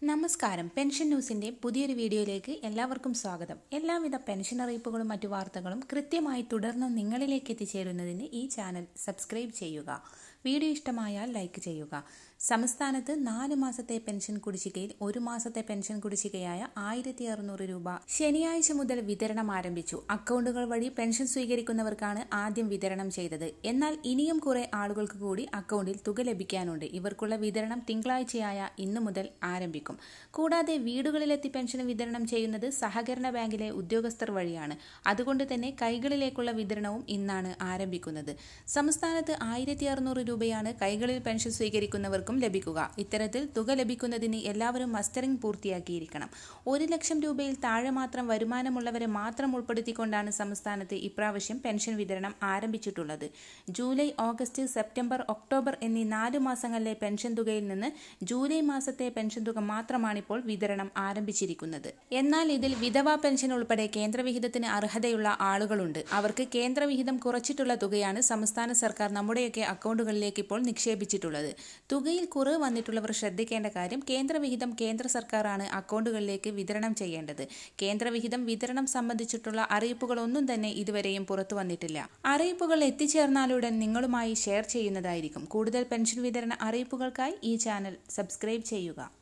നമസ്കാരം പെൻഷൻ ന്യൂസിന്റെ പുതിയൊരു വീഡിയോയിലേക്ക് എല്ലാവർക്കും സ്വാഗതം എല്ലാവിധ പെൻഷൻ അറിയിപ്പുകളും മറ്റു വാർത്തകളും കൃത്യമായി തുടർന്ന് നിങ്ങളിലേക്ക് എത്തിച്ചേരുന്നതിന് ഈ ചാനൽ സബ്സ്ക്രൈബ് ചെയ്യുക വീഡിയോ ഇഷ്ടമായാൽ ലൈക്ക് ചെയ്യുക സംസ്ഥാനത്ത് നാല് മാസത്തെ പെൻഷൻ കുടിശ്ശികയിൽ ഒരു മാസത്തെ പെൻഷൻ കുടിശ്ശികയായ ആയിരത്തി അറുന്നൂറ് രൂപ ശനിയാഴ്ച മുതൽ വിതരണം ആരംഭിച്ചു അക്കൗണ്ടുകൾ വഴി പെൻഷൻ സ്വീകരിക്കുന്നവർക്കാണ് ആദ്യം വിതരണം ചെയ്തത് എന്നാൽ ഇനിയും കുറെ ആളുകൾക്ക് കൂടി അക്കൗണ്ടിൽ തുക ലഭിക്കാനുണ്ട് ഇവർക്കുള്ള വിതരണം തിങ്കളാഴ്ചയായ ഇന്നു മുതൽ ആരംഭിക്കും കൂടാതെ വീടുകളിലെത്തി പെൻഷൻ വിതരണം ചെയ്യുന്നത് സഹകരണ ബാങ്കിലെ ഉദ്യോഗസ്ഥർ വഴിയാണ് അതുകൊണ്ട് തന്നെ കൈകളിലേക്കുള്ള വിതരണവും ഇന്നാണ് ആരംഭിക്കുന്നത് സംസ്ഥാനത്ത് ആയിരത്തി അറുന്നൂറ് രൂപയാണ് കൈകളിൽ പെൻഷൻ സ്വീകരിക്കുന്നവർക്കും ലഭിക്കുക ഇത്തരത്തിൽ തുക ലഭിക്കുന്നതിന് എല്ലാവരും മസ്റ്ററിംഗ് പൂർത്തിയാക്കിയിരിക്കണം ഒരു ലക്ഷം രൂപയിൽ താഴെ മാത്രം വരുമാനമുള്ളവരെ മാത്രം ഉൾപ്പെടുത്തിക്കൊണ്ടാണ് സംസ്ഥാനത്ത് ഇപ്രാവശ്യം പെൻഷൻ വിതരണം ആരംഭിച്ചിട്ടുള്ളത് ജൂലൈ ഓഗസ്റ്റ് സെപ്റ്റംബർ ഒക്ടോബർ എന്നീ നാല് മാസങ്ങളിലെ പെൻഷൻ തുകയിൽ നിന്ന് ജൂലൈ മാസത്തെ പെൻഷൻ തുക മാത്രമാണിപ്പോൾ വിതരണം ആരംഭിച്ചിരിക്കുന്നത് എന്നാൽ ഇതിൽ വിധവാ പെൻഷൻ ഉൾപ്പെടെ കേന്ദ്രവിഹിതത്തിന് അർഹതയുള്ള ആളുകളുണ്ട് അവർക്ക് കേന്ദ്രവിഹിതം കുറച്ചിട്ടുള്ള തുകയാണ് സംസ്ഥാന സർക്കാർ നമ്മുടെയൊക്കെ അക്കൗണ്ടുകളിലേക്ക് ഇപ്പോൾ നിക്ഷേപിച്ചിട്ടുള്ളത് തുകയിൽ കുറവ് വന്നിട്ടുള്ളവർ ശ്രദ്ധിക്കേണ്ട കാര്യം കേന്ദ്രവിഹിതം കേന്ദ്ര സർക്കാരാണ് അക്കൗണ്ടുകളിലേക്ക് വിതരണം ചെയ്യേണ്ടത് കേന്ദ്രവിഹിതം വിതരണം സംബന്ധിച്ചിട്ടുള്ള അറിയിപ്പുകളൊന്നും തന്നെ ഇതുവരെയും പുറത്തു വന്നിട്ടില്ല അറിയിപ്പുകൾ എത്തിച്ചേർന്നാലുടൻ നിങ്ങളുമായി ഷെയർ ചെയ്യുന്നതായിരിക്കും കൂടുതൽ പെൻഷൻ വിതരണ അറിയിപ്പുകൾക്കായി ഈ ചാനൽ സബ്സ്ക്രൈബ് ചെയ്യുക